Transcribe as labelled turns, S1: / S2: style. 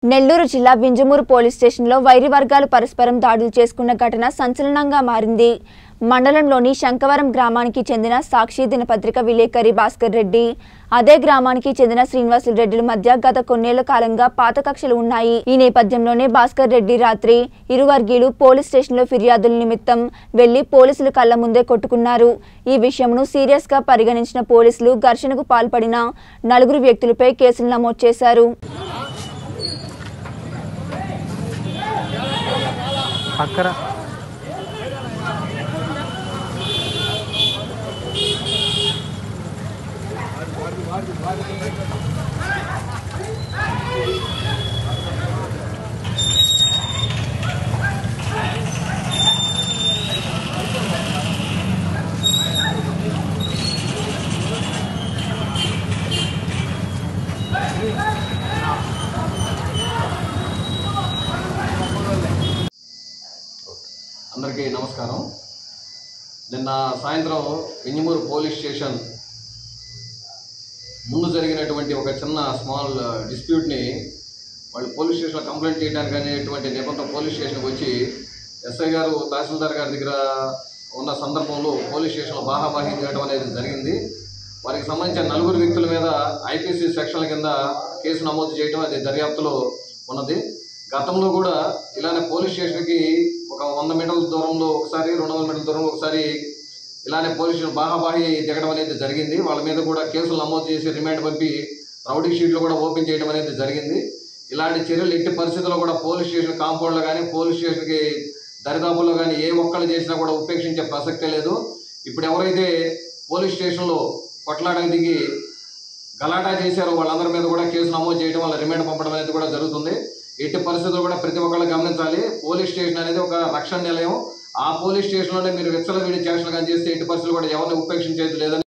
S1: నెల్లూరు జిల్లా వింజమూరు పోలీస్ స్టేషన్లో వైరి వర్గాలు పరస్పరం దాడులు చేసుకున్న ఘటన సంచలనంగా మారింది మండలంలోని శంకవరం గ్రామానికి చెందిన సాక్షి దినపత్రిక విలేకరి భాస్కర్ రెడ్డి అదే గ్రామానికి చెందిన శ్రీనివాసులు రెడ్డిల మధ్య గత కొన్నేళ్ల కాలంగా పాత కక్షలు ఉన్నాయి ఈ నేపథ్యంలోనే భాస్కర్ రెడ్డి రాత్రి ఇరు వర్గీయులు పోలీస్ స్టేషన్లో ఫిర్యాదుల నిమిత్తం వెళ్లి పోలీసులు కళ్ల ముందే కొట్టుకున్నారు ఈ విషయంను సీరియస్ గా పరిగణించిన పోలీసులు ఘర్షణకు పాల్పడిన నలుగురు వ్యక్తులపై కేసులు నమోదు చేశారు
S2: పక్కన
S3: అందరికీ నమస్కారం నిన్న సాయంత్రం వింజమూరు పోలీస్ స్టేషన్ ముందు జరిగినటువంటి ఒక చిన్న స్మాల్ డిస్ప్యూట్ని వాళ్ళు పోలీస్ స్టేషన్లో కంప్లైంట్ చేయడానికి అనేటువంటి నిబంధన పోలీస్ స్టేషన్కి వచ్చి ఎస్ఐ గారు తహసీల్దార్ గారి దగ్గర ఉన్న సందర్భంలో పోలీస్ స్టేషన్లో బాహాబాహ్యం చేయడం అనేది జరిగింది వారికి సంబంధించిన నలుగురు వ్యక్తుల మీద ఐపీసీ సెక్షన్ల కింద కేసు నమోదు చేయడం అది దర్యాప్తులో ఉన్నది గతంలో కూడా ఇలానే పోలీస్ స్టేషన్కి ఒక వంద మీటర్ల దూరంలో ఒకసారి రెండు వందల మీటర్ల దూరంలో ఒకసారి ఇలానే పోలీస్ స్టేషన్ బాహాబాహి దిగడం అనేది జరిగింది వాళ్ళ మీద కూడా కేసులు నమోదు చేసి రిమాండ్ పంపి రౌడీ షీట్లు కూడా ఓపెన్ చేయడం అనేది జరిగింది ఇలాంటి చర్యలు ఎట్టి పరిస్థితుల్లో కూడా పోలీస్ స్టేషన్ కాంపౌండ్లో కానీ పోలీస్ స్టేషన్కి దరిదాపుల్లో కానీ ఏ ఒక్కళ్ళు చేసినా కూడా ఉపేక్షించే ప్రసక్తే లేదు ఇప్పుడు ఎవరైతే పోలీస్ స్టేషన్లో కొట్లాడకు దిగి గలాటా చేశారో వాళ్ళందరి మీద కూడా కేసు నమోదు చేయడం వాళ్ళ రిమాండ్ పంపడం అనేది కూడా జరుగుతుంది ఎట్టి పరిస్థితుల్లో కూడా ప్రతి ఒక్కళ్ళు గమనించాలి పోలీస్ స్టేషన్ అనేది ఒక రక్షణ నిలయం ఆ పోలీస్ స్టేషన్లోనే మీరు విచ్చలవిడి చేష్టలు కానీ చేస్తే ఎట్టి పరిస్థితులు కూడా ఎవరిని ఉపేక్షించేది లేదని